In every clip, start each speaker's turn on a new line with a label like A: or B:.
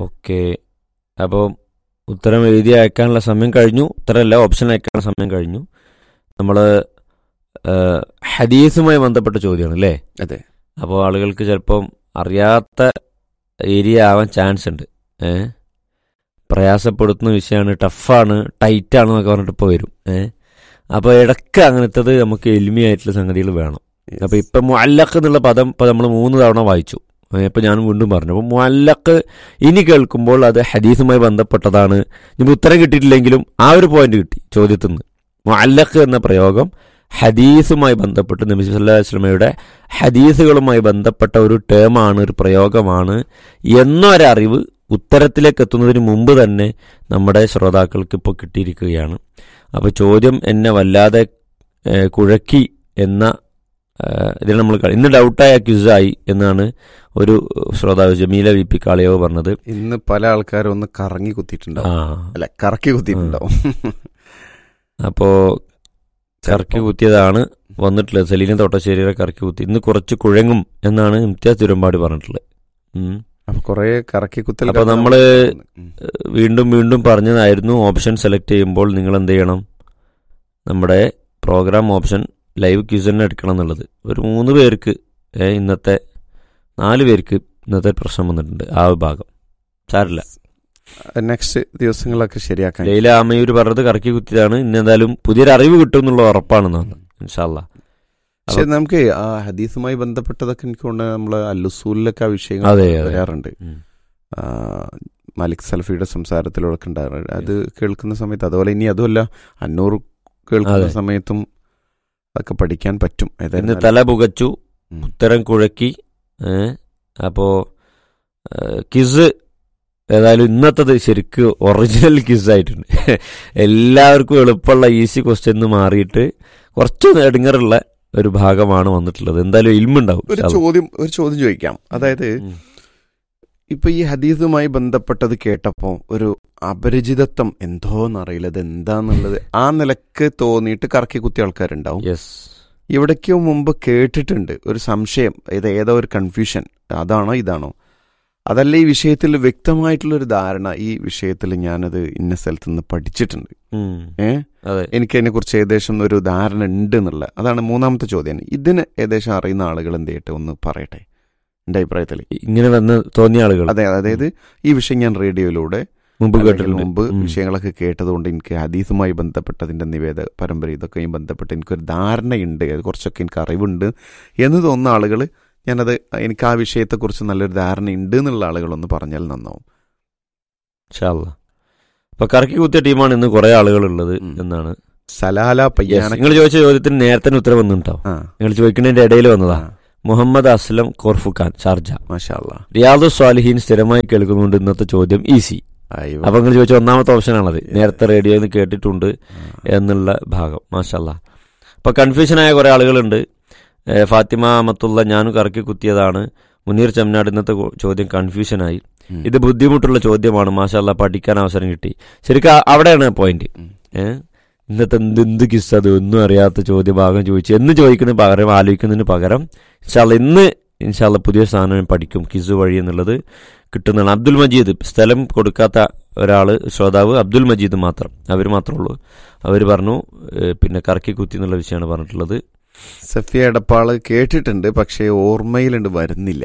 A: Okay അപ്പോൾ ഉത്തരം എഴുതി അയക്കാനുള്ള സമയം കഴിഞ്ഞു ഉത്തരമല്ല ഓപ്ഷൻ അയക്കാനുള്ള സമയം കഴിഞ്ഞു നമ്മൾ ഹദീസുമായി ബന്ധപ്പെട്ട ചോദ്യമാണ് അല്ലേ
B: അതെ
A: അപ്പോൾ ആളുകൾക്ക് ചിലപ്പം അറിയാത്ത ഏരിയ ആവാൻ ചാൻസ് ഉണ്ട് ഏ പ്രയാസപ്പെടുത്തുന്ന വിഷയമാണ് ടഫാണ് ടൈറ്റാണ് എന്നൊക്കെ പറഞ്ഞിട്ട് ഇപ്പോൾ വരും ഏ അപ്പോൾ ഇടയ്ക്ക് അങ്ങനത്തത് നമുക്ക് എൽമിയായിട്ടുള്ള സംഗതികൾ വേണം അപ്പൊ ഇപ്പൊ മുഅല്ലഖ് എന്നുള്ള പദം ഇപ്പൊ നമ്മൾ മൂന്ന് തവണ വായിച്ചു ഏ, ഇപ്പൊ ഞാൻ വീണ്ടും പറഞ്ഞു അപ്പൊ മുഅല്ലഖ് ഇനി കേൾക്കുമ്പോൾ അത് ഹദീസുമായി ബന്ധപ്പെട്ടതാണ് ഇനി ഉത്തരം കിട്ടിയിട്ടില്ലെങ്കിലും ആ ഒരു പോയിന്റ് കിട്ടി ചോദ്യത്തിൽ നിന്ന് മുഅല്ലഖ് എന്ന പ്രയോഗം ഹദീസുമായി ബന്ധപ്പെട്ട് നബി സല്ലല്ലാഹു അലൈഹി വസല്ലമയുടെ ഹദീസുകളുമായി ബന്ധപ്പെട്ട ഒരു ടേമാണ് ഒരു പ്രയോഗമാണ് എന്നൊരറിവ് ഉത്തരത്തിലേക്ക് എത്തുന്നതിന് മുമ്പ് തന്നെ നമ്മുടെ ശ്രോതാക്കൾക്ക് ഇപ്പോൾ കിട്ടിയിരിക്കുകയാണ് അപ്പോൾ ചോദ്യം എന്നെ വല്ലാതെ ഏ, കുഴക്കി എന്ന ഏഹ് ഇതിൽ നമ്മൾ ക- ഇന്ന് ഡൗട്ടായ ക്യുസായി എന്നാണ് ഒരു ശ്രോതാവ് ജമീല വി പി കാളിയോ പറഞ്ഞത്
B: ഇന്ന് പല ആൾക്കാരും ഒന്ന് കറങ്ങി കുത്തിയിട്ടുണ്ടാവും
A: ആ
B: അല്ല കറക്കി കുത്തിയിട്ടുണ്ടാവും
A: അപ്പോ കറക്കി കുത്തിയതാണ് വന്നിട്ടുള്ളത് സെലീന തോട്ടശ്ശേരിയുടെ കറക്കി കുത്തി ഇന്ന് കുറച്ച് കുഴങ്ങും എന്നാണ് ഇംതിയാസ് തിരുമ്പാടി പറഞ്ഞിട്ടുള്ളത് ഉം.
B: അപ്പൊ കൊറേ കറക്കി കുത്തൽ
A: അപ്പൊ
B: കാരണം
A: നമ്മള്
B: ഉം.
A: വീണ്ടും വീണ്ടും പറഞ്ഞതായിരുന്നു ഓപ്ഷൻ സെലക്ട് ചെയ്യുമ്പോൾ നിങ്ങൾ എന്ത് ചെയ്യണം നമ്മുടെ പ്രോഗ്രാം ഓപ്ഷൻ ലൈവ് ക്യൂസ് തന്നെ എടുക്കണം എന്നുള്ളത് ഒരു മൂന്ന് പേർക്ക് ഏ, ഇന്നത്തെ നാല് പേർക്ക് ഇന്നത്തെ പ്രശ്നം വന്നിട്ടുണ്ട് ആ വിഭാഗം സാരില്ല
B: നെക്സ്റ്റ് ദിവസങ്ങളൊക്കെ ശരിയാക്കാൻ
A: ലൈല ആമയൂർ പറഞ്ഞത് കറക്കി കുത്തിയതാണ് ഇന്ന് എന്തായാലും പുതിയൊരു അറിവ് കിട്ടും എന്നുള്ള ഉറപ്പാണെന്നാണ് ഇൻഷാല്ല
B: പക്ഷെ നമുക്ക് ആ ഹദീസുമായി ബന്ധപ്പെട്ടതൊക്കെ എനിക്ക് തോന്നുന്നത് നമ്മള് അല്ലുസൂലിലൊക്കെ ആ വിഷയങ്ങൾ
A: അതെ, അതെ.
B: വരാറുണ്ട് ആ, മാലിക് സൽഫിയുടെ സംസാരത്തിലൊക്കെ ഉണ്ടാകാറുണ്ട് അത് കേൾക്കുന്ന സമയത്ത് അതുപോലെ ഇനി അതുമല്ല അന്നൂർ കേൾക്കുന്ന
A: അതെ.
B: സമയത്തും അതൊക്കെ പഠിക്കാൻ പറ്റും
A: ഇന്ന്
B: ഏതായാലും
A: തല പുകച്ചു
B: ഉം.
A: ഉത്തരം കുഴക്കി ഏ, അപ്പോ ഏ, കിസ് ഏതായാലും ഇന്നത്തത് ശരിക്ക് ഒറിജിനൽ കിസ് ആയിട്ടുണ്ട് എല്ലാവർക്കും എളുപ്പമുള്ള ഈസി ക്വസ്റ്റ്യൻ മാറിയിട്ട് കുറച്ച് എടുങ്ങറുള്ള ഒരു ഭാഗമാണ് വന്നിട്ടുള്ളത് എന്തായാലും ഇൽമുണ്ടാവും
B: ഒരു ചോദ്യം ഒരു ചോദ്യം ചോദിക്കാം അതായത്
A: ഉം.
B: ഇപ്പൊ ഈ ഹദീസുമായി ബന്ധപ്പെട്ടത് കേട്ടപ്പോ ഒരു അപരിചിതത്വം എന്തോന്നറിയില്ല ഇത് എന്താന്നുള്ളത് ആ നിലക്ക് തോന്നിയിട്ട് കറക്കി കുത്തിയ ആൾക്കാരുണ്ടാവും
A: യെസ്
B: ഇവിടേക്കോ മുമ്പ് കേട്ടിട്ടുണ്ട് ഒരു സംശയം ഇത് ഏതോ ഒരു കൺഫ്യൂഷൻ അതാണോ ഇതാണോ അതല്ല ഈ വിഷയത്തിൽ വ്യക്തമായിട്ടുള്ള ഒരു ധാരണ ഈ വിഷയത്തിൽ ഞാനത് ഇന്ന സ്ഥലത്ത് നിന്ന് പഠിച്ചിട്ടുണ്ട്
A: ഉം.
B: ഏ
A: അതെ
B: എനിക്ക് അതിനെ കുറിച്ച് ഏകദേശം ഒരു ധാരണ ഉണ്ട് എന്നുള്ള അതാണ് മൂന്നാമത്തെ ചോദ്യം ഇതിന് ഏകദേശം അറിയുന്ന ആളുകൾ എന്ത് ചെയ്യട്ടെ ഒന്ന് പറയട്ടെ എന്റെ അഭിപ്രായത്തിൽ
A: ഇങ്ങനെ വന്ന് തോന്നിയ ആളുകൾ
B: അതെ അതായത് ഈ വിഷയം ഞാൻ റേഡിയോയിലൂടെ
A: മുമ്പ്
B: അല്ലെങ്കിൽ
A: കേട്ടിട്ടുണ്ട്
B: മുമ്പ്
A: ഉം.
B: വിഷയങ്ങളൊക്കെ കേട്ടതുകൊണ്ട് എനിക്ക് ഹദീസുമായി ബന്ധപ്പെട്ടതിന്റെ നിവേദ പരമ്പര ഇതൊക്കെയും ബന്ധപ്പെട്ട് എനിക്കൊരു ധാരണയുണ്ട് അത് കുറച്ചൊക്കെ എനിക്ക് അറിവുണ്ട് എന്ന് തോന്നുന്ന ആളുകൾ ഞാനത് എനിക്ക് ആ വിഷയത്തെക്കുറിച്ച് നല്ലൊരു ധാരണ ഉണ്ട് എന്നുള്ള ആളുകളൊന്ന് പറഞ്ഞാൽ നന്നാവും
A: ഇൻഷാല്ലാ. അപ്പൊ കറക്കി കുത്തിയ ടീമാണ് ഇന്ന് കുറെ ആളുകൾ ഉള്ളത്
B: ഉം.
A: എന്നാണ്
B: സലാല പയ്യാന
A: നിങ്ങൾ ചോദിച്ച ചോദ്യത്തിന് നേരത്തെ തന്നെ ഉത്തരം വന്നിട്ടുണ്ടാവും
B: ആ
A: നിങ്ങൾ ചോദിക്കുന്നതിന്റെ ഇടയിൽ വന്നതാ
B: ആ,
A: മുഹമ്മദ് അസ്ലം കോർഫുഖാൻ ഷാർജ
B: മാഷാ അല്ലാ.
A: റിയാദു സ്വാലിഹീൻ സ്ഥിരമായി കേൾക്കുന്നുണ്ട് ഇന്നത്തെ ചോദ്യം ഈസി
B: അയ്യോ.
A: അപ്പൊ നിങ്ങൾ ചോദിച്ച ഒന്നാമത്തെ ഓപ്ഷനാണത് നേരത്തെ റേഡിയോയിൽ നിന്ന് കേട്ടിട്ടുണ്ട്
B: ആ.
A: എന്നുള്ള ഭാഗം മാഷല്ല അപ്പൊ കൺഫ്യൂഷനായ കുറെ ആളുകളുണ്ട് ഏ, ഫാത്തിമ അമത്തുള്ള ഞാനും കറക്കി കുത്തിയതാണ് മുനീർ ചമ്മനാട് ഇന്നത്തെ കോ- ചോദ്യം കൺഫ്യൂഷനായി
B: ഉം.
A: ഇത് ബുദ്ധിമുട്ടുള്ള ചോദ്യമാണ് മാഷല്ല പഠിക്കാൻ അവസരം കിട്ടി ശരിക്കും ആ- അവിടെയാണ് പോയിന്റ്
B: ഉം.
A: ഏഹ് ഇന്നത്തെ എന്ത് എന്ത് കിസ് അത് ഒന്നും അറിയാത്ത ചോദ്യഭാഗം ചോദിച്ചു എന്ന് ചോദിക്കുന്നതിന് പകരം ആലോചിക്കുന്നതിന് പകരം ഇൻഷാല്ല ഇന്ന് ഇൻഷാല്ല പുതിയ സാധനം പഠിക്കും കിസ് വഴി എന്നുള്ളത് കിട്ടുന്നതാണ് അബ്ദുൽ മജീദ് സ്ഥലം കൊടുക്കാത്ത ഒരാള് ശ്രോതാവ് അബ്ദുൽ മജീദ് മാത്രം അവർ മാത്രമേ ഉള്ളൂ അവർ പറഞ്ഞു ഏഹ് പിന്നെ കറക്കി കുത്തി എന്നുള്ള വിഷയമാണ് പറഞ്ഞിട്ടുള്ളത്
B: സഫിയ എടപ്പാള് കേട്ടിട്ടുണ്ട് പക്ഷേ ഓർമ്മയിലുണ്ട് വരുന്നില്ല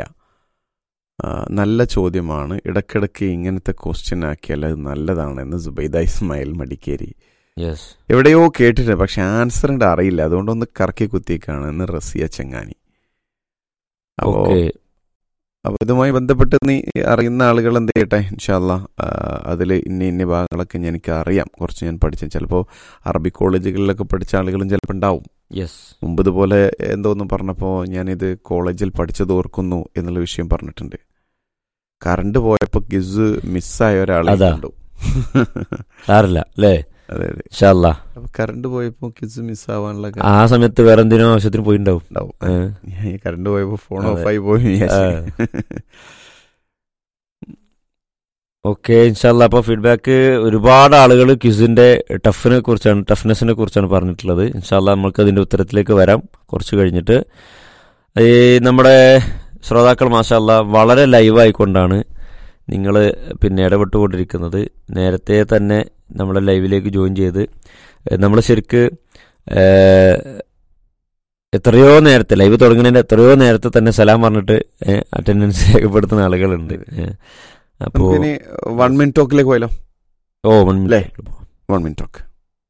B: ആ, നല്ല ചോദ്യമാണ് ഇടക്കിടക്ക് ഇങ്ങനത്തെ ക്വസ്റ്റ്യൻ ആക്കിയാൽ അത് നല്ലതാണ് എന്ന് സുബൈദ ഇസ്മായിൽ മടിക്കേരി
A: യെസ്
B: എവിടെയോ കേട്ടിട്ടുണ്ട് പക്ഷെ ആൻസറിന്റെ അറിയില്ല അതുകൊണ്ടൊന്ന് കറക്കി കുത്തിയേക്കാണ് എന്ന് റസിയ ചെങ്ങാനി അപ്പോ
A: ഓക്കെ
B: അപ്പൊ ഇതുമായി ബന്ധപ്പെട്ട് നീ അറിയുന്ന ആളുകൾ എന്ത് ചെയ്യട്ടെ ഇൻഷാല്ല അതിൽ ഇന്ന ഇന്ന ഭാഗങ്ങളൊക്കെ ഞാൻ- എനിക്ക് അറിയാം കുറച്ച് ഞാൻ പഠിച്ച ചിലപ്പോൾ അറബി കോളേജുകളിലൊക്കെ പഠിച്ച ആളുകളും ചിലപ്പോൾ ഉണ്ടാവും
A: യെസ്
B: മുമ്പ് ഇതുപോലെ എന്തോന്ന് പറഞ്ഞപ്പോൾ ഞാനിത് കോളേജിൽ പഠിച്ചത് ഓർക്കുന്നു എന്നുള്ള വിഷയം പറഞ്ഞിട്ടുണ്ട് കറണ്ട് പോയപ്പോൾ ഗിസ് മിസ്സായ ഒരാളെ
A: അതാ.
B: കണ്ടു
A: സാറില്ല അല്ലേ
B: അതെ അതെ
A: ഇൻഷാല്ലാ
B: അപ്പൊ കറണ്ട് പോയപ്പോൾ ഗിസ് മിസ്സാവാനുള്ള
A: ആ സമയത്ത് വേറെ എന്തിനോ ആവശ്യത്തിന് പോയിണ്ടാവും
B: ഉണ്ടാവും
A: ഏഹ്
B: ഞാൻ ഈ കറണ്ട് പോയപ്പോൾ ഫോൺ
A: അതെ.
B: ഓഫായി പോയി വിചാരിച്ചു.
A: ഓക്കെ ഇൻഷാല്ല അപ്പോൾ ഫീഡ്ബാക്ക് ഒരുപാട് ആളുകൾ ക്വിസിന്റെ ടഫിനെ കുറിച്ചാണ് ടഫ്നെസ്സിനെ കുറിച്ചാണ് പറഞ്ഞിട്ടുള്ളത് ഇൻഷാല്ല നമുക്ക് അതിന്റെ ഉത്തരത്തിലേക്ക് വരാം കുറച്ച് കഴിഞ്ഞിട്ട് ഈ നമ്മുടെ ശ്രോതാക്കൾ മാഷാല്ല വളരെ ലൈവായിക്കൊണ്ടാണ് നിങ്ങൾ പിന്നെ ഇടപെട്ടുകൊണ്ടിരിക്കുന്നത് നേരത്തെ തന്നെ നമ്മളെ ലൈവിലേക്ക് ജോയിൻ ചെയ്ത് നമ്മൾ ശരിക്ക് ഏഹ്, എത്രയോ നേരത്തെ ലൈവ് തുടങ്ങുന്നതിൻ്റെ എത്രയോ നേരത്തെ തന്നെ സലാം പറഞ്ഞിട്ട് അറ്റൻഡൻസ് രേഖപ്പെടുത്തുന്ന ആളുകളുണ്ട് അപ്പോൾ
B: നമുക്കിനി വൺ മിനിറ്റ് ടോക്കിലേക്ക് പോയാലോ
A: ഓ വൺ
B: അല്ലേ?
A: മിനിറ്റ്
B: വൺ മിനിറ്റ് ടോക്ക്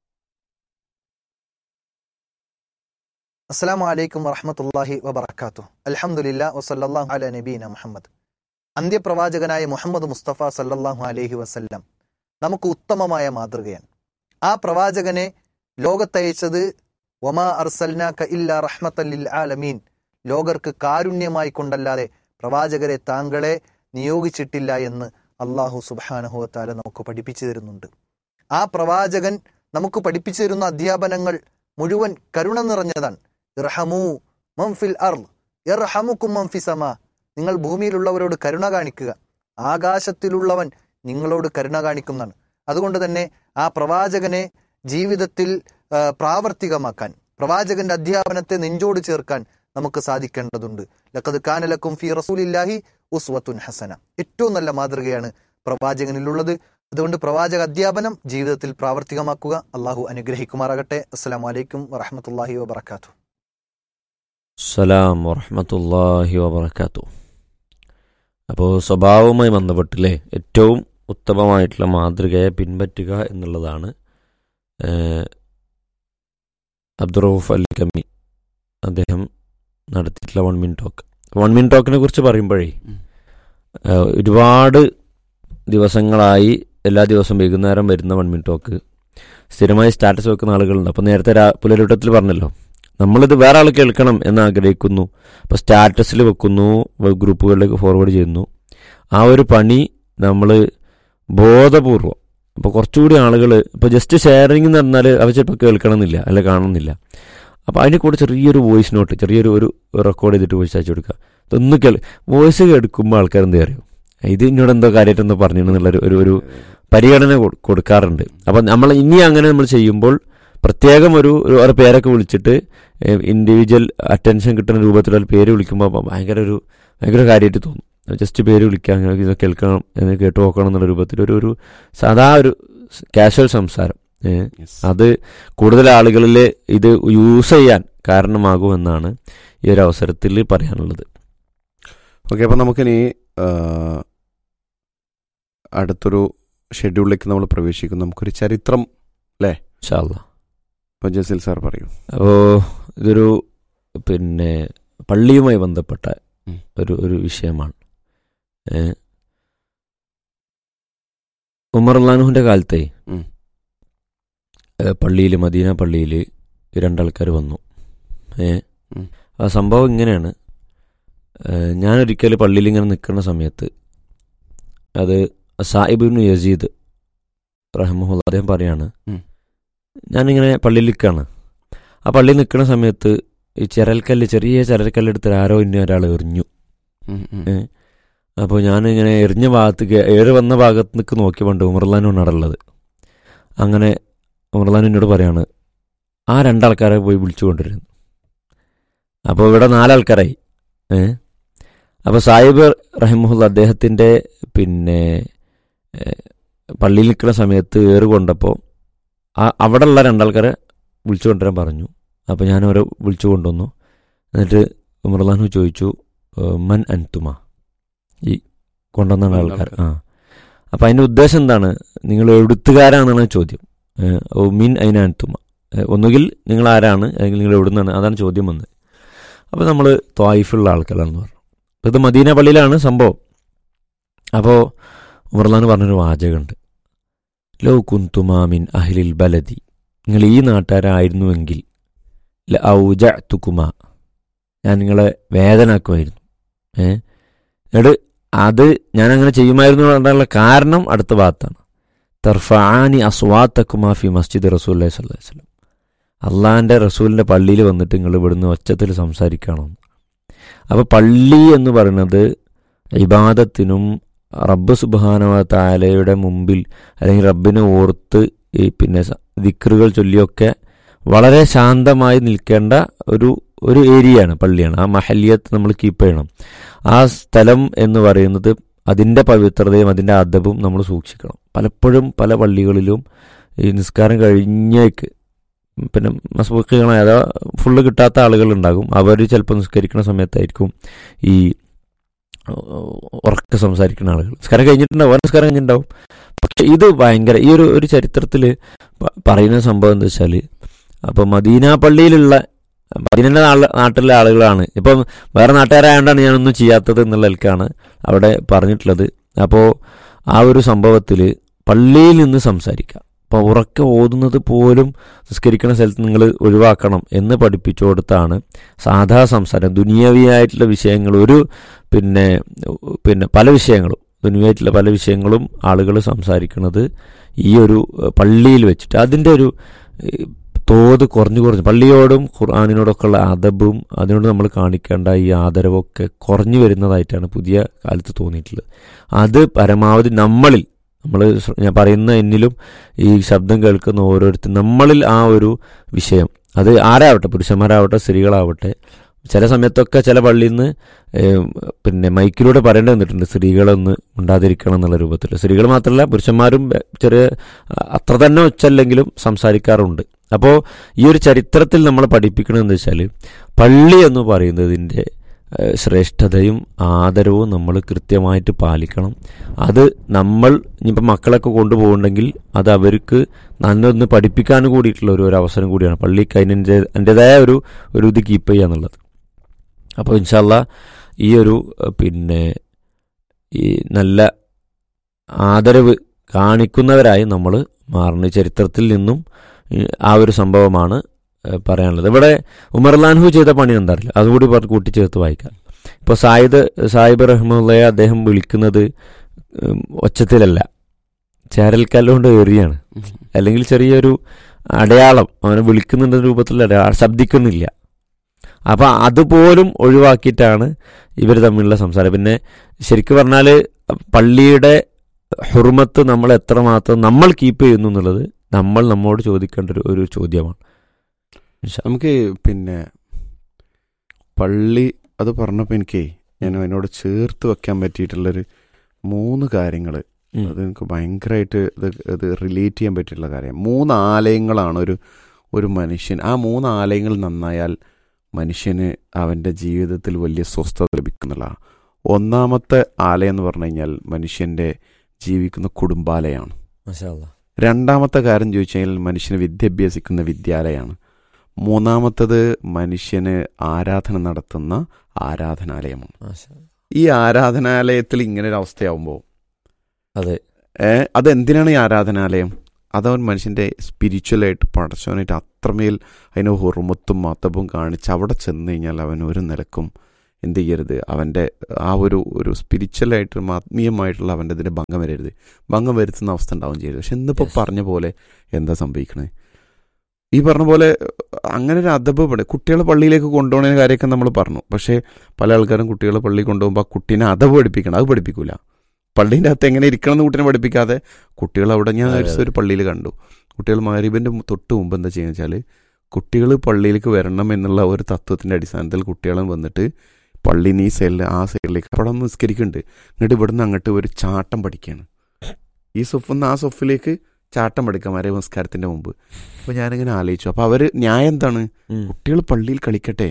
C: അസ്സാം വലൈക്കും വറഹമത്തല്ലാഹി വബർക്കാത്തു അലഹമുല്ല വസല്ലാഹു അല നബീന മുഹമ്മദ് അന്ത്യപ്രവാചകനായ മുഹമ്മദ് മുസ്തഫ സല്ലല്ലാഹു അലൈഹി വസല്ലം നമുക്ക് ഉത്തമമായ മാതൃകയാണ് ആ പ്രവാചകനെ ലോകത്തയച്ചത് വമാ അർസൽനാക ഇല്ല റഹ്മത്തല്ലിൽ ആലമീൻ ലോകർക്ക് കാരുണ്യമായി കൊണ്ടല്ലാതെ പ്രവാചകരെ താങ്കളെ നിയോഗിച്ചിട്ടില്ല എന്ന് അള്ളാഹു സുബാനഹുവത്താല നമുക്ക് പഠിപ്പിച്ചു തരുന്നുണ്ട് ആ പ്രവാചകൻ നമുക്ക് പഠിപ്പിച്ചു തരുന്ന അധ്യാപനങ്ങൾ മുഴുവൻ കരുണ നിറഞ്ഞതാണ് ഇർഹമു മംഫിൽ അർ ഇർഹമുക്കും മംഫി സമ നിങ്ങൾ ഭൂമിയിലുള്ളവരോട് കരുണ കാണിക്കുക ആകാശത്തിലുള്ളവൻ നിങ്ങളോട് കരുണ കാണിക്കുന്നതാണ് അതുകൊണ്ട് തന്നെ ആ പ്രവാചകനെ ജീവിതത്തിൽ ആ, പ്രാവർത്തികമാക്കാൻ പ്രവാചകന്റെ അധ്യാപനത്തെ നെഞ്ചോട് ചേർക്കാൻ നമുക്ക് സാധിക്കേണ്ടതുണ്ട് ലക്കത് കാനലക്കും ഫി റസൂലില്ലാഹി ഉസ്വത്തുൻ ഹസന ഏറ്റവും നല്ല മാതൃകയാണ് പ്രവാചകനിലുള്ളത് അതുകൊണ്ട് പ്രവാചക അധ്യാപനം ജീവിതത്തിൽ പ്രാവർത്തികമാക്കുക അള്ളാഹു അനുഗ്രഹിക്കുമാറാകട്ടെ അസ്സാം വലൈക്കും വറഹമത്തല്ലാഹി വബർക്കാത്തു
A: സലാം വറഹമത്തല്ലാഹി വബർക്കാത്തു അപ്പോൾ സ്വഭാവവുമായി ബന്ധപ്പെട്ടില്ലേ ഏറ്റവും ഉത്തമമായിട്ടുള്ള മാതൃകയെ പിൻപറ്റുക എന്നുള്ളതാണ് ഏഹ്, അബ്ദുറൌഫ് അൽ കമി അദ്ദേഹം നടത്തിയിട്ടുള്ള വൺ മിൻ ടോക്ക് വൺ മിൻ ടോക്കിനെ കുറിച്ച് പറയുമ്പോഴേ
B: ഉം.
A: ഏഹ്, ഒരുപാട് ദിവസങ്ങളായി എല്ലാ ദിവസവും വൈകുന്നേരം വരുന്ന വൺ മിൻ ടോക്ക് സ്ഥിരമായി സ്റ്റാറ്റസ് വെക്കുന്ന ആളുകളുണ്ട് അപ്പോൾ നേരത്തെ രാ പുലരുട്ടത്തിൽ പറഞ്ഞല്ലോ നമ്മളിത് വേറെ ആൾ കേൾക്കണം എന്ന് ആഗ്രഹിക്കുന്നു അപ്പോൾ സ്റ്റാറ്റസിൽ വെക്കുന്നു വ- ഗ്രൂപ്പുകളിലേക്ക് ഫോർവേഡ് ചെയ്യുന്നു ആ ഒരു പണി നമ്മൾ ബോധപൂർവം അപ്പോൾ കുറച്ചുകൂടി ആളുകൾ ഇപ്പോൾ ജസ്റ്റ് ഷെയറിംഗ് എന്ന് പറഞ്ഞാൽ അവർ ചിലപ്പോൾ കേൾക്കണമെന്നില്ല അല്ല കാണണമെന്നില്ല അപ്പോൾ അതിൻ്റെ കൂടെ ചെറിയൊരു വോയിസ് നോട്ട് ചെറിയൊരു ഒരു റെക്കോർഡ് ചെയ്തിട്ട് വോയിസ് അയച്ചു കൊടുക്കുക ഇതൊന്ന് കേൾ വോയിസ് കേൾക്കുമ്പോൾ ആൾക്കാർ എന്ത് അറിയും ഇത് എന്നോട് എന്തോ കാര്യമായിട്ട് എന്തോ പറഞ്ഞു എന്നുള്ളൊരു ഒരു ഒരു പരിഗണന കൊ- കൊടുക്കാറുണ്ട് അപ്പം നമ്മൾ ഇനി അങ്ങനെ നമ്മൾ ചെയ്യുമ്പോൾ പ്രത്യേകം ഒരു ഒരു- ഒരു പേരൊക്കെ വിളിച്ചിട്ട് ഇൻഡിവിജ്വൽ അറ്റൻഷൻ കിട്ടുന്ന രൂപത്തിലുള്ള പേര് വിളിക്കുമ്പോൾ ഭയങ്കര ഒരു ഭയങ്കര കാര്യമായിട്ട് തോന്നും ജസ്റ്റ് പേര് വിളിക്കാം അങ്ങനെ ഇത് കേൾക്കണം എന്ന് കേട്ട് നോക്കണം എന്നുള്ള രൂപത്തിൽ ഒരു ഒരു സാധാ ഒരു കാഷ്വൽ സംസാരം ഏ, അത് കൂടുതൽ ആളുകളിൽ ഇത് യൂസ് ചെയ്യാൻ കാരണമാകുമെന്നാണ് ഈ ഒരു അവസരത്തിൽ പറയാനുള്ളത്
B: ഓക്കെ അപ്പം നമുക്കിനി ആ, അടുത്തൊരു ഷെഡ്യൂളിലേക്ക് നമ്മൾ പ്രവേശിക്കും നമുക്കൊരു ചരിത്രം
A: ഇൻഷാല്ല
B: ഇപ്പം ജസീൽ സാർ പറയൂ
A: അപ്പോൾ ഇതൊരു പിന്നെ പള്ളിയുമായി ബന്ധപ്പെട്ട
B: ഉം.
A: ഒരു ഒരു വിഷയമാണ് ഏ, ഉമർ അള്ളാനുവിൻ്റെ കാലത്തെ
B: ഉം.
A: പള്ളിയിൽ മദീന പള്ളിയിൽ രണ്ടാൾക്കാർ വന്നു ഏ
B: ഉം.
A: ആ സംഭവം ഇങ്ങനെയാണ് ഏ, ഞാനൊരിക്കൽ പള്ളിയിൽ ഇങ്ങനെ നിൽക്കുന്ന സമയത്ത് അത് സാഹിബിന് യസീദ് റഹ്മുല്ല അദ്ദേഹം പറയാണ്
B: ഉം.
A: ഞാനിങ്ങനെ പള്ളിയിൽ നിൽക്കുകയാണ് ആ പള്ളിയിൽ നിൽക്കുന്ന സമയത്ത് ഈ ചിരൽക്കല്ല് ചെറിയ ചിരൽക്കല്ലെടുത്ത് ആരോ ഇന്ന ഒരാൾ എറിഞ്ഞു
B: ഉം, ഉം.
A: ഏ. അപ്പോൾ ഞാനിങ്ങനെ എറിഞ്ഞ ഭാഗത്തേക്ക് ഏറ് വന്ന ഭാഗത്തേക്ക് നോക്കിയപ്പോണ്ട് ഉമർലാനും ഉള്ളത് അങ്ങനെ ഉമർലാൻ എന്നോട് പറയാണ് ആ രണ്ടാൾക്കാരെ പോയി വിളിച്ചു കൊണ്ടുവരുന്നു അപ്പോൾ ഇവിടെ നാലാൾക്കാരായി ഏ അപ്പോൾ സാഹിബ് റഹിമുല്ല അദ്ദേഹത്തിൻ്റെ പിന്നെ ഏ, പള്ളിയിൽ നിൽക്കുന്ന സമയത്ത് ഏറ് കൊണ്ടപ്പോൾ ആ അവിടെയുള്ള രണ്ടാൾക്കാരെ വിളിച്ചു കൊണ്ടുവരാൻ പറഞ്ഞു അപ്പോൾ ഞാൻ അവരെ വിളിച്ചു കൊണ്ടുവന്നു എന്നിട്ട് ഉമർലാനു ചോദിച്ചു ഏഹ്, മൻ അൻതുമ ഈ കൊണ്ടുവന്ന ആൾക്കാർ ആ അപ്പം അതിൻ്റെ ഉദ്ദേശം എന്താണ് നിങ്ങൾ എഴുത്തുകാരാണെന്നാണ് ചോദ്യം ഏഹ്, ഓ മിൻ അയിന അൻതുമ ഏഹ്, ഒന്നുകിൽ നിങ്ങൾ ആരാണ് അല്ലെങ്കിൽ നിങ്ങൾ എവിടുന്നാണ് അതാണ് ചോദ്യം വന്നത് അപ്പോൾ നമ്മൾ ത്വായിഫുള്ള ആൾക്കാരാണെന്ന് പറഞ്ഞു അപ്പോൾ ഇത് മദീന പള്ളിയിലാണ് സംഭവം അപ്പോൾ ഉമർലാൻ പറഞ്ഞൊരു വാചകമുണ്ട് ലോ കുന്തുമാ മിൻ അഹ്ലിൽ ബലദി നിങ്ങൾ ഈ നാട്ടുകാരായിരുന്നുവെങ്കിൽ ഔജുക്കുമ ഞാൻ നിങ്ങളെ വേദനാക്കുമായിരുന്നു ഏ എന്നിട്ട് അത് ഞാൻ അങ്ങനെ ചെയ്യുമായിരുന്നു എന്ന് പറഞ്ഞാലുള്ള കാരണം അടുത്ത ഭാഗത്താണ് തർഫാനി അസ്വാത്തക്കുമാ ഫി മസ്ജിദ് റസൂൽ സ്വല്ലല്ലാഹി വസല്ലം അള്ളാഹിൻ്റെ റസൂലിൻ്റെ പള്ളിയിൽ വന്നിട്ട് നിങ്ങൾ ഇവിടുന്ന് ഒച്ചത്തിൽ സംസാരിക്കണം അപ്പോൾ പള്ളി എന്ന് പറയുന്നത് ഇബാദത്തിനും റബ്ബ് സുബാനവ താലയുടെ മുമ്പിൽ അല്ലെങ്കിൽ റബ്ബിനെ ഓർത്ത് ഈ പിന്നെ സ- ദിക്റുകൾ ചൊല്ലിയൊക്കെ വളരെ ശാന്തമായി നിൽക്കേണ്ട ഒരു ഒരു ഏരിയയാണ് പള്ളിയാണ് ആ മഹല്യത്ത് നമ്മൾ കീപ്പ് ചെയ്യണം ആ സ്ഥലം എന്ന് പറയുന്നത് അതിൻ്റെ പവിത്രതയും അതിൻ്റെ അദബും നമ്മൾ സൂക്ഷിക്കണം പലപ്പോഴും പല പള്ളികളിലും ഈ നിസ്കാരം കഴിഞ്ഞേക്ക് പിന്നെ മസ്ബൂക്കുകളായ അഥവാ ഫുള്ള് കിട്ടാത്ത ആളുകളുണ്ടാകും അവർ ചിലപ്പോൾ നിസ്കരിക്കുന്ന സമയത്തായിരിക്കും ഈ ഉറക്കെ സംസാരിക്കുന്ന ആളുകൾ നിസ്കാരം കഴിഞ്ഞിട്ടുണ്ടാവും ഓരോ നിസ്കാരം കഴിഞ്ഞിട്ടുണ്ടാവും പക്ഷെ ഇത് ഭയങ്കര ഈ ഒരു ഒരു ചരിത്രത്തിൽ പറയുന്ന സംഭവം എന്താ വെച്ചാൽ അപ്പോൾ മദീന പള്ളിയിലുള്ള മദീനൻ്റെ നാട്ടിലെ ആളുകളാണ് ഇപ്പം വേറെ നാട്ടുകാരായതുകൊണ്ടാണ് ഞാനൊന്നും ചെയ്യാത്തത് എന്നുള്ള നിലക്കാണ് അവിടെ പറഞ്ഞിട്ടുള്ളത് അപ്പോൾ ആ ഒരു സംഭവത്തിൽ പള്ളിയിൽ നിന്ന് സംസാരിക്കുക അപ്പോൾ ഉറക്കെ ഓതുന്നത് പോലും നിസ്കരിക്കുന്ന സ്ഥലത്ത് നിങ്ങൾ ഒഴിവാക്കണം എന്ന് പഠിപ്പിച്ചു കൊടുത്താണ് സാധാ സംസാരം ദുനിയവിയായിട്ടുള്ള വിഷയങ്ങൾ ഒരു പിന്നെ പിന്നെ പല വിഷയങ്ങളും ദുനിയായിട്ടുള്ള പല വിഷയങ്ങളും ആളുകൾ സംസാരിക്കുന്നത് ഈ ഒരു പള്ളിയിൽ വെച്ചിട്ട് അതിൻ്റെ ഒരു തോത് കുറഞ്ഞു കുറഞ്ഞു പള്ളിയോടും ഖുർആാനിനോടൊക്കെ ഉള്ള അതബും അതിനോട് നമ്മൾ കാണിക്കേണ്ട ഈ ആദരവൊക്കെ കുറഞ്ഞു വരുന്നതായിട്ടാണ് പുതിയ കാലത്ത് തോന്നിയിട്ടുള്ളത് അത് പരമാവധി നമ്മളിൽ നമ്മൾ ഞാൻ പറയുന്ന എന്നിലും ഈ ശബ്ദം കേൾക്കുന്ന ഓരോരുത്തരും നമ്മളിൽ ആ ഒരു വിഷയം അത് ആരാവട്ടെ പുരുഷന്മാരാവട്ടെ സ്ത്രീകളാവട്ടെ ചില സമയത്തൊക്കെ ചില പള്ളിയിൽ നിന്ന് പിന്നെ മൈക്കിലൂടെ പറയേണ്ടി വന്നിട്ടുണ്ട് സ്ത്രീകളൊന്ന് ഉണ്ടാതിരിക്കണം എന്നുള്ള രൂപത്തിൽ സ്ത്രീകൾ മാത്രമല്ല പുരുഷന്മാരും ചെറിയ അത്ര തന്നെ ഉച്ചല്ലെങ്കിലും സംസാരിക്കാറുണ്ട് അപ്പോൾ ഈ ഒരു ചരിത്രത്തിൽ നമ്മൾ പഠിപ്പിക്കണമെന്ന് വെച്ചാൽ പള്ളി എന്ന് പറയുന്നതിൻ്റെ ശ്രേഷ്ഠതയും ആദരവും നമ്മൾ കൃത്യമായിട്ട് പാലിക്കണം അത് നമ്മൾ ഇനിയിപ്പോൾ മക്കളൊക്കെ കൊണ്ടുപോകുന്നുണ്ടെങ്കിൽ അത് അവർക്ക് നന്നൊന്ന് പഠിപ്പിക്കാൻ കൂടിയിട്ടുള്ള ഒരു ഒരു അവസരം കൂടിയാണ് പള്ളിക്ക് അതിൻ്റെ അതിൻ്റെതായ ഒരു ഒരു ഇത് കീപ്പ് ചെയ്യുക എന്നുള്ളത് അപ്പോൾ ഇൻഷാല്ല ഈ ഒരു പിന്നെ ഈ നല്ല ആദരവ് കാണിക്കുന്നവരായി നമ്മൾ മാറുന്ന ചരിത്രത്തിൽ നിന്നും ആ ഒരു സംഭവമാണ് പറയാനുള്ളത് ഇവിടെ ഉമർലാൻഹു ചെയ്ത പണി എന്താറില്ല അതുകൂടി പറഞ്ഞ് കൂട്ടിച്ചേർത്ത് വായിക്കാം ഇപ്പോൾ സായിദ് സായിബ് റഹ്മുള്ളയെ അദ്ദേഹം വിളിക്കുന്നത് ഒച്ചത്തിലല്ല ചേരൽക്കല്ലുകൊണ്ട് ഏറിയാണ് അല്ലെങ്കിൽ ചെറിയൊരു അടയാളം അവനെ വിളിക്കുന്നുണ്ട് രൂപത്തിൽ അടയാളം ശബ്ദിക്കുന്നില്ല അപ്പം അതുപോലും ഒഴിവാക്കിയിട്ടാണ് ഇവർ തമ്മിലുള്ള സംസാരം പിന്നെ ശരിക്കും പറഞ്ഞാൽ പള്ളിയുടെ ഹുർമത്ത് നമ്മൾ എത്രമാത്രം നമ്മൾ കീപ്പ് ചെയ്യുന്നു എന്നുള്ളത് നമ്മൾ നമ്മോട് ചോദിക്കേണ്ട ഒരു ഒരു ചോദ്യമാണ്
B: നമുക്ക് പിന്നെ പള്ളി അത് പറഞ്ഞപ്പോൾ എനിക്ക് ഞാൻ അതിനോട് ചേർത്ത് വെക്കാൻ പറ്റിയിട്ടുള്ളൊരു മൂന്ന് കാര്യങ്ങൾ അത് എനിക്ക് ഭയങ്കരമായിട്ട് ഇത് ഇത് റിലേറ്റ് ചെയ്യാൻ പറ്റിയിട്ടുള്ള കാര്യം മൂന്ന് ആലയങ്ങളാണ് ഒരു ഒരു മനുഷ്യൻ ആ മൂന്ന് ആലയങ്ങൾ നന്നായാൽ മനുഷ്യന് അവൻ്റെ ജീവിതത്തിൽ വലിയ സ്വസ്ഥത ലഭിക്കുന്നുള്ളതാണ് ഒന്നാമത്തെ ആലയം എന്ന് പറഞ്ഞു കഴിഞ്ഞാൽ മനുഷ്യൻ്റെ ജീവിക്കുന്ന കുടുംബാലയമാണ് രണ്ടാമത്തെ കാര്യം ചോദിച്ചു കഴിഞ്ഞാൽ മനുഷ്യന് വിദ്യാഭ്യസിക്കുന്ന വിദ്യാലയമാണ് മൂന്നാമത്തത് മനുഷ്യന് ആരാധന നടത്തുന്ന ആരാധനാലയമാണ് ഈ ആരാധനാലയത്തിൽ ഇങ്ങനെ ഒരു അവസ്ഥയാവുമ്പോൾ
A: അതെ
B: അതെന്തിനാണ് ഈ ആരാധനാലയം അതവൻ മനുഷ്യൻ്റെ സ്പിരിച്വലായിട്ട് പടച്ചവനായിട്ട് അത്രമേൽ അതിന് ഹുറുമത്തും മത്തവും കാണിച്ച് അവിടെ ചെന്ന് കഴിഞ്ഞാൽ അവൻ ഒരു നിലക്കും എന്ത് ചെയ്യരുത് അവൻ്റെ ആ ഒരു ഒരു സ്പിരിച്വലായിട്ട് ആത്മീയമായിട്ടുള്ള അവൻ്റെ ഇതിന് ഭംഗം വരരുത് ഭംഗം വരുത്തുന്ന അവസ്ഥ ഉണ്ടാവും ചെയ്യരുത് പക്ഷെ ഇന്നിപ്പോൾ പറഞ്ഞ പോലെ എന്താ സംഭവിക്കണേ ഈ പറഞ്ഞ പോലെ അങ്ങനെ ഒരു അദബ് ഇവിടെ കുട്ടികളെ പള്ളിയിലേക്ക് കൊണ്ടുപോകുന്ന കാര്യമൊക്കെ നമ്മൾ പറഞ്ഞു പക്ഷേ പല ആൾക്കാരും കുട്ടികളെ പള്ളി കൊണ്ടുപോകുമ്പോൾ ആ കുട്ടീനെ അദബ് പഠിപ്പിക്കണം അത് പഠിപ്പിക്കൂല പള്ളീൻ്റെ അകത്ത് എങ്ങനെ ഇരിക്കണം എന്ന് കുട്ടീനെ പഠിപ്പിക്കാതെ കുട്ടികൾ അവിടെ ഞാൻ ഒരു പള്ളിയിൽ കണ്ടു കുട്ടികൾ മാരീബിൻ്റെ തൊട്ട് മുമ്പ് എന്താ ചെയ്യുക വെച്ചാൽ കുട്ടികൾ പള്ളിയിലേക്ക് വരണം എന്നുള്ള ഒരു തത്വത്തിൻ്റെ അടിസ്ഥാനത്തിൽ കുട്ടികളെ വന്നിട്ട് പള്ളിന്ന് ഈ സൈഡിൽ ആ സൈഡിലേക്ക് അവിടെ ഒന്ന് നിസ്കരിക്കുന്നുണ്ട് എന്നിട്ട് ഇവിടുന്ന് അങ്ങോട്ട് ഒരു ചാട്ടം പഠിക്കുകയാണ് ഈ സൊഫിന്ന് ആ സൊഫിലേക്ക് ചാട്ടം പഠിക്കാം വരെ നമസ്കാരത്തിന്റെ മുമ്പ് അപ്പൊ ഞാനിങ്ങനെ ആലോചിച്ചു അപ്പൊ അവര് ന്യായം എന്താണ് കുട്ടികൾ പള്ളിയിൽ കളിക്കട്ടെ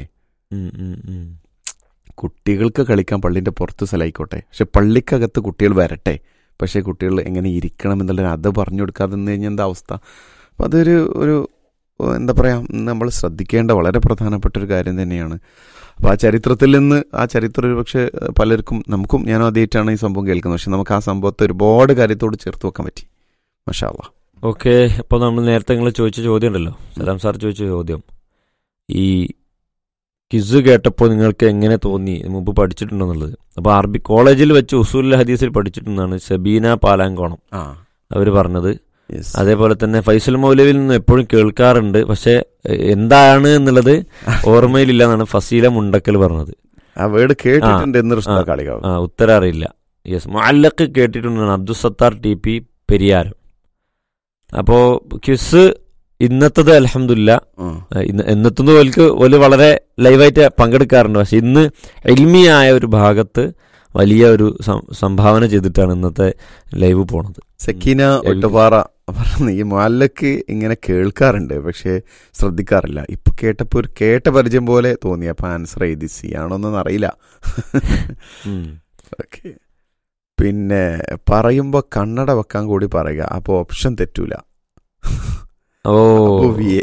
B: കുട്ടികൾക്ക് കളിക്കാൻ പള്ളിന്റെ പുറത്ത് സ്ഥലമായിക്കോട്ടെ പക്ഷെ പള്ളിക്കകത്ത് കുട്ടികൾ വരട്ടെ പക്ഷേ കുട്ടികൾ എങ്ങനെ ഇരിക്കണം എന്നുള്ള അത് പറഞ്ഞു കൊടുക്കാതെ നിന്ന് കഴിഞ്ഞാൽ എന്താ അവസ്ഥ അപ്പം അതൊരു ഒരു എന്താ പറയുക നമ്മൾ ശ്രദ്ധിക്കേണ്ട വളരെ പ്രധാനപ്പെട്ട ഒരു കാര്യം തന്നെയാണ് അപ്പോൾ ആ ചരിത്രത്തിൽ നിന്ന് ആ ചരിത്രം ഒരു പക്ഷേ പലർക്കും നമുക്കും ഞാൻ ആദ്യമായിട്ടാണ് ഈ സംഭവം കേൾക്കുന്നത് പക്ഷെ നമുക്ക് ആ സംഭവത്തെ ഒരുപാട് കാര്യത്തോട് ചേർത്ത് വെക്കാൻ പറ്റി മഷാല്ല
A: ഓക്കെ അപ്പോൾ നമ്മൾ നേരത്തെ നിങ്ങൾ ചോദിച്ച ചോദ്യം ഉണ്ടല്ലോ സലാം സാർ ചോദിച്ച ചോദ്യം ഈ കിസ് കേട്ടപ്പോൾ നിങ്ങൾക്ക് എങ്ങനെ തോന്നി മുമ്പ് പഠിച്ചിട്ടുണ്ടെന്നുള്ളത് അപ്പോൾ അറബി കോളേജിൽ വെച്ച് ഉസൂൽ ഹദീസിൽ പഠിച്ചിട്ടുണ്ടെന്നാണ് ഷബീന പാലാങ്കോണം
B: ആ
A: അവർ പറഞ്ഞത്
B: യെസ്
A: അതേപോലെ തന്നെ ഫൈസൽ മൗലവിൽ നിന്ന് എപ്പോഴും കേൾക്കാറുണ്ട് പക്ഷെ എന്താണ് എന്നുള്ളത് ഓർമ്മയിലില്ല എന്നാണ് ഫസീല മുണ്ടക്കൽ പറഞ്ഞത്
B: ആ വേർഡ് കേട്ടിട്ടുണ്ട് എന്ന്
A: ആ.
B: കളിക്കാവും
A: ആ ഉത്തരം അറിയില്ല യെസ് മുഅല്ലക്ക് കേട്ടിട്ടുണ്ടെന്നാണ് അബ്ദുൽ സത്താർ ടി പി പെരിയാരം അപ്പോൾ ക്വിസ് ഇന്നത്തത് അലഹമില്ല ഇന്ന് ഇന്നത്തുനിന്ന് ഓൽക്ക് ഓല് വളരെ ലൈവായിട്ട് പങ്കെടുക്കാറുണ്ട് പക്ഷെ ഇന്ന് എൽമിയായ ഒരു ഭാഗത്ത് വലിയ ഒരു സം- സംഭാവന ചെയ്തിട്ടാണ് ഇന്നത്തെ ലൈവ് പോണത്
B: സക്കീന ഒട്ടുപാറ പറഞ്ഞു ഈ മുഅല്ലക്ക് ഇങ്ങനെ കേൾക്കാറുണ്ട് പക്ഷേ ശ്രദ്ധിക്കാറില്ല ഇപ്പൊ കേട്ടപ്പോ ഒരു കേട്ട പരിചയം പോലെ തോന്നി അപ്പൊ ആൻസർ എഴുതി സി ആണോന്നൊന്നും അറിയില്ല ഓക്കെ പിന്നെ പറയുമ്പോ കണ്ണട വെക്കാൻ കൂടി പറയുക അപ്പൊ ഓപ്ഷൻ തെറ്റൂല
A: ഓ
B: അപ്പൊ VA.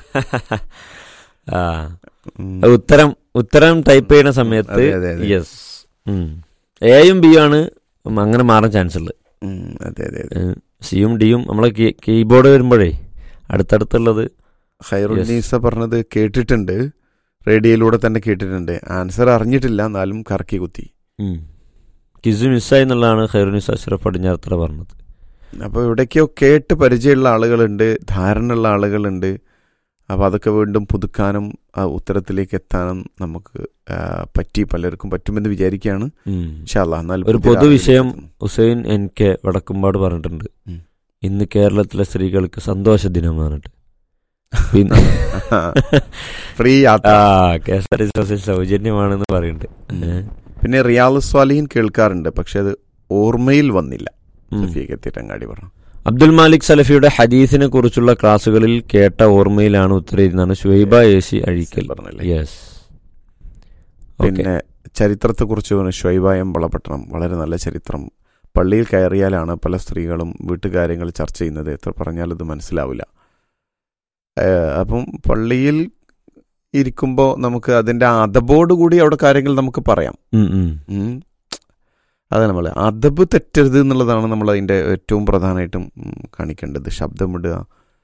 A: ആ
B: ഉം.
A: ഉത്തരം ഉത്തരം ടൈപ്പ് ചെയ്യുന്ന സമയത്ത്
B: അതെ, അതെ, അതെ.
A: യെസ് എയും ബിയും ആണ് അങ്ങനെ മാറാൻ ചാൻസ് ഉള്ളത്
B: ഉം, അതെ അതെ അതെ
A: സിയും ഡിയും നമ്മളെ കീബോർഡ് വരുമ്പോഴേ അടുത്തടുത്തുള്ളത്
B: ഖൈറുന്നീസ പറഞ്ഞത് കേട്ടിട്ടുണ്ട് റേഡിയോയിലൂടെ തന്നെ കേട്ടിട്ടുണ്ട് ആൻസർ അറിഞ്ഞിട്ടില്ല എന്നാലും കറക്കി കുത്തി
A: കിസ് മിസ്സായി എന്നുള്ളതാണ് ഖൈറുനിസ് അഷ്റഫ് പടിഞ്ഞാറത്തറ പറഞ്ഞത്
B: അപ്പോൾ ഇവിടേക്കോ കേട്ട് പരിചയമുള്ള ആളുകളുണ്ട് ധാരണയുള്ള ആളുകളുണ്ട് അപ്പോൾ അതൊക്കെ വീണ്ടും പുതുക്കാനും ആ ഉത്തരത്തിലേക്ക് എത്താനും നമുക്ക് ആ, പറ്റി പലർക്കും പറ്റുമെന്ന് വിചാരിക്കുകയാണ്
A: ഉം.
B: ഇൻഷാ അല്ലാ, എന്നാൽ
A: ഒരു
B: പുതിയ
A: പൊതുവിഷയം
B: ആളുകളിലേക്ക്
A: ഹുസൈൻ എൻ കെ വടക്കുംപാട് പറഞ്ഞിട്ടുണ്ട്
B: ഉം.
A: ഇന്ന് കേരളത്തിലെ സ്ത്രീകൾക്ക് സന്തോഷ ദിനം പറഞ്ഞിട്ട് പിന്നെ
B: ഫ്രീ യാത്ര
A: ആ K S R T C ബസ്സിൽ സൗജന്യമാണെന്ന് പറയുന്നുണ്ട്
B: ഉം.
A: ഏ?
B: പിന്നെ റിയാൽ സ്വാലിഹിൻ കേൾക്കാറുണ്ട് പക്ഷെ അത് ഓർമ്മയിൽ വന്നില്ല
A: ഉം.
B: സഫിയൊക്കെ തിരങ്ങാടി പറഞ്ഞു
A: അബ്ദുൽ മാലിക് സലഫിയുടെ ഹദീസിനെ കുറിച്ചുള്ള ക്ലാസ്സുകളിൽ കേട്ട ഓർമ്മയിലാണ് ഉത്തരയിരുന്നാണ് ഷുവൈബ ഏസി അഴിക്കൽ
B: പറഞ്ഞില്ലേ
A: യെസ്
B: പിന്നെ ചരിത്രത്തെക്കുറിച്ച് പറഞ്ഞു ഷൊയ്ബായം വളപട്ടണം വളരെ നല്ല ചരിത്രം പള്ളിയിൽ കയറിയാലാണ് പല സ്ത്രീകളും വീട്ടുകാര്യങ്ങൾ ചർച്ച ചെയ്യുന്നത് എത്ര പറഞ്ഞാലും ഇത് മനസ്സിലാവില്ല ഏഹ് അപ്പം പള്ളിയിൽ ഇരിക്കുമ്പോൾ നമുക്ക് അതിൻ്റെ അതബോട് കൂടി അവിടെ കാര്യങ്ങൾ നമുക്ക് പറയാം ഉം. അതാണ് നമ്മൾ അതബ് തെറ്റരുത് എന്നുള്ളതാണ് നമ്മൾ അതിൻ്റെ ഏറ്റവും പ്രധാനമായിട്ടും ഉം, കാണിക്കേണ്ടത് ശബ്ദമിടുക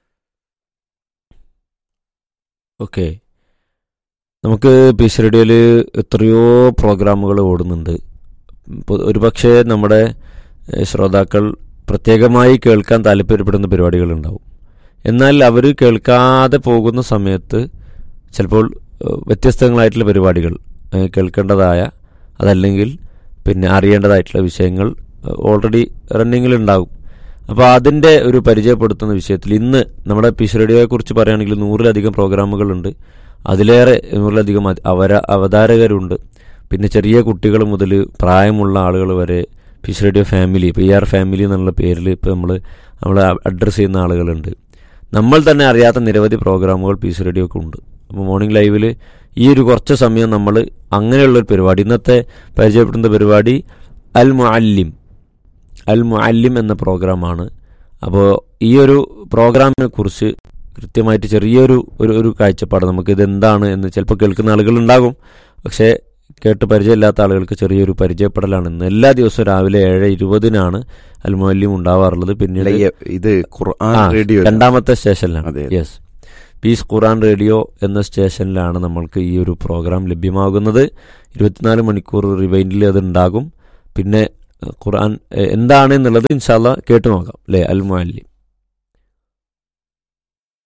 A: ഓക്കെ നമുക്ക് പീസ് റേഡിയോയിൽ എത്രയോ പ്രോഗ്രാമുകൾ ഓടുന്നുണ്ട് ഇപ്പൊ ഒരുപക്ഷെ നമ്മുടെ ഏഹ്, ശ്രോതാക്കൾ പ്രത്യേകമായി കേൾക്കാൻ താല്പര്യപ്പെടുന്ന പരിപാടികളുണ്ടാവും എന്നാൽ അവർ കേൾക്കാതെ പോകുന്ന സമയത്ത് ചിലപ്പോൾ ഏഹ്, വ്യത്യസ്തങ്ങളായിട്ടുള്ള പരിപാടികൾ ഏഹ്, കേൾക്കേണ്ടതായ അതല്ലെങ്കിൽ പിന്നെ അറിയേണ്ടതായിട്ടുള്ള വിഷയങ്ങൾ ഓൾറെഡി റണ്ണിങ്ങിലുണ്ടാകും അപ്പോൾ അതിൻ്റെ ഒരു പരിചയപ്പെടുത്തുന്ന വിഷയത്തിൽ ഇന്ന് നമ്മുടെ പീസ് റേഡിയോയെ കുറിച്ച് പറയുകയാണെങ്കിൽ നൂറിലധികം പ്രോഗ്രാമുകളുണ്ട് അതിലേറെ നൂറിലധികം അധ- അവര അവതാരകരുണ്ട് പിന്നെ ചെറിയ കുട്ടികൾ മുതൽ പ്രായമുള്ള ആളുകൾ വരെ peace radio family P R family എന്നുള്ള പേരിൽ ഇപ്പോൾ നമ്മൾ നമ്മൾ അഡ്രസ്സ് ചെയ്യുന്ന ആളുകളുണ്ട് നമ്മൾ തന്നെ അറിയാത്ത നിരവധി പ്രോഗ്രാമുകൾ പീസ് റേഡിയോക്ക് ഉണ്ട് അപ്പോൾ മോർണിംഗ് ലൈവിൽ ഈ ഒരു കുറച്ച് സമയം നമ്മൾ അങ്ങനെയുള്ളൊരു പരിപാടി ഇന്നത്തെ പരിചയപ്പെടുന്ന പരിപാടി അൽ മുഅല്ലിം അൽ മുഅല്ലിം എന്ന പ്രോഗ്രാമാണ് അപ്പോൾ ഈ ഒരു പ്രോഗ്രാമിനെ കുറിച്ച് കൃത്യമായിട്ട് ചെറിയൊരു ഒരു ഒരു കാഴ്ചപ്പാട് നമുക്ക് ഇത് എന്താണ് എന്ന് ചിലപ്പോൾ കേൾക്കുന്ന ആളുകളുണ്ടാകും പക്ഷേ കേട്ട് പരിചയമില്ലാത്ത ആളുകൾക്ക് ചെറിയൊരു പരിചയപ്പെടലാണ് ഇന്ന് എല്ലാ ദിവസവും രാവിലെ ഏഴ് ഇരുപതിനാണ് അൽ മുഅല്ലിം ഉണ്ടാവാറുള്ളത് പിന്നീട്
B: ഇത് ഖുർആൻ
A: ആ,
B: റേഡിയോ
A: രണ്ടാമത്തെ സ്റ്റേഷനിലാണ്
B: അതെ.
A: യെസ് പീസ് ഖുറാൻ റേഡിയോ എന്ന സ്റ്റേഷനിലാണ് നമ്മൾക്ക് ഈ ഒരു പ്രോഗ്രാം ലഭ്യമാകുന്നത് ഇരുപത്തിനാല് മണിക്കൂർ റിവൈൻഡിൽ അത് ഉണ്ടാകും പിന്നെ ഏഹ്, ഖുർആൻ ഏഹ്, എന്താണ് എന്നുള്ളത് ഇൻഷാല്ല കേട്ടു നോക്കാം അല്ലേ അൽ മുഅല്ലിം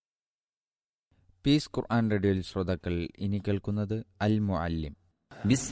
D: പീസ് ഖുർആൻ റേഡിയോയിൽ ശ്രോതാക്കൾ ഇനി കേൾക്കുന്നത് അൽ മുഅല്ലിം
E: بسم